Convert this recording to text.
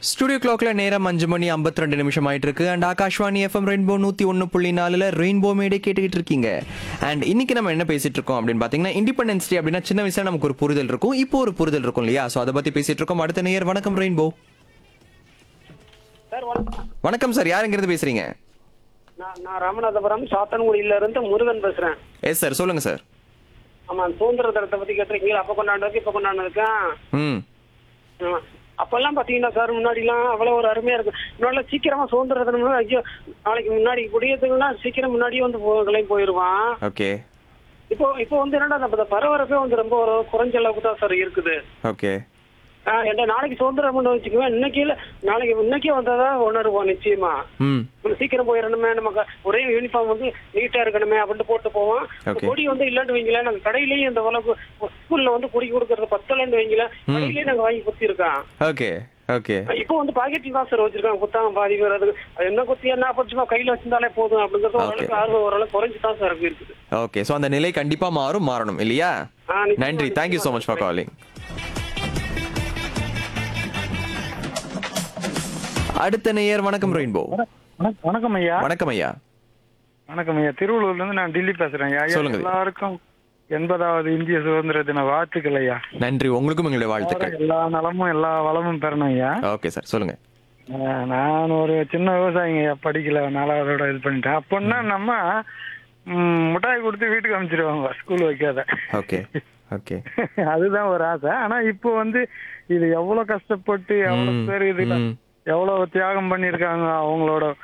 Studio கிளாக்ல நேரம் அஞ்சு மணி 52 ரெண்டு நிமிஷம் ஆயிட்டு இருக்கு அண்ட் ஆகாஷ்வாணி எஃப்எம் ரெயின்போ நூத்தி ஒன்னு புள்ளி நாலுல ரெயின்போ மேடே கேட்டுக்கிட்டு இருக்கீங்க அண்ட் இன்னைக்கு நம்ம என்ன பேசிட்டு இருக்கோம் அப்படின்னு பாத்தீங்கன்னா இண்டிபெண்டன்ஸ் டே அப்படின்னா சின்ன வயசுல நமக்கு ஒரு புரிதல் இருக்கும் இப்போ ஒரு புரிதல் இருக்கும் இல்லையா சோ அதை பத்தி பேசிட்டு இருக்கோம் அடுத்த நேயர் வணக்கம் ரெயின்போ சார் வணக்கம் வணக்கம் சார் யாருங்கிறது பேசுறீங்க நான் நான் ராமநாதபுரம் சாத்தன்குடியில இருந்து முருகன் பேசுறேன் எஸ் சார் சொல்லுங்க சார் ஆமா சுதந்திர தினத்தை பத்தி கேட்டிருக்கீங்க அப்ப கொண்டாடுறதுக்கு இப்ப கொண்டாடுறதுக்கா ம் ஆமா. அப்பெல்லாம் பாத்தீங்கன்னா சார் முன்னாடி எல்லாம் அவ்வளவு ஒரு அருமையா இருக்கும் முன்னாடி சீக்கிரமா சுதந்திர தினம் ஐயோ நாளைக்கு முன்னாடி குடியத்துக்குன்னா சீக்கிரம் முன்னாடியே வந்து போ- கிளம்பி போயிருவான் ஓகே இப்போ இப்போ வந்து என்னடா நம்ம பரபரப்பே வந்து ரொம்ப ஒரு குறைஞ்ச அளவுக்கு தான் சார் இருக்குது ஓகே ஆஹ் என்ன நாளைக்கு சுதந்திரம் கொண்டு வச்சுக்குவேன் இன்னைக்கு இல்ல நாளைக்கு இன்னைக்கே வந்தாதான் உணருவோம் நிச்சயமா ம் நம்ம சீக்கிரம் போயிடணுமே நமக்கு ஒரே யூனிஃபார்ம் வந்து நீட்டா இருக்கணுமே அப்படின்ட்டு போட்டு போவோம் Okay. கொடி வந்து இல்லன்னு வைங்களேன் நாங்க கடையிலயும் இந்த உலக ஸ்கூல்ல வந்து கொடி கொடுக்கறது பத்தலன்னு வைங்களேன் கடையிலயே நாங்க வாங்கி குத்தி இருக்கோம் ஓகே ஓகே இப்போ வந்து பாக்கெட்ல தான் சார் வச்சிருக்காங்க குத்தாங்க பாதி பேர் அதுக்கு அது என்ன குத்தி என்ன படிச்சுமா கையில வச்சிருந்தாலே போதும் அப்படிங்கிறது ஓரளவுக்கு ஆர்வம் ஓரளவுக்கு குறைஞ்சு தான் சார் இருக்குது ஓகே சோ அந்த நிலை கண்டிப்பா மாறும் மாறணும் இல்லையா ஆ, நிச்சயமா, நன்றி தேங்க்யூ ஸோ நிச்சயமா. மச் ஃபார் காலிங் அடுத்த நேயர் வணக்கம் ரெயின்போ வணக்- வணக்கம் ஐயா வணக்கம் ஐயா வணக்கம் ஐயா திருவள்ளூர்ல இருந்து நான் டில்லி பேசுறேன் ஐயா. ஐயா சொல்லுங்க. எல்லாருக்கும் எண்பதாவது இந்திய சுதந்திர தின வாழ்த்துக்கள் ஐயா நன்றி உங்களுக்கும் எங்களுடைய வாழ்த்துக்கள் எல்லா நலமும் எல்லா வளமும் பெறணும் ஐயா ஓகே சார் சொல்லுங்க அஹ் நான் ஒரு சின்ன விவசாயிங்க ஐயா படிக்கல நாலாவதோட இது பண்ணிட்டேன் அப்போன்னா நம்ம ம், மிட்டாய் கொடுத்து வீட்டுக்கு அனுப்பிச்சிருவாங்க ஸ்கூல் வைக்காத ஓகே ஓகே அதுதான் ஒரு ஆசை ஆனா இப்போ வந்து இது எவ்வளவு கஷ்டப்பட்டு எவ்வளவு ம், பேர் இதுல ம். எவ்வளவு தியாகம் பண்ணிருக்காங்க அவங்களோட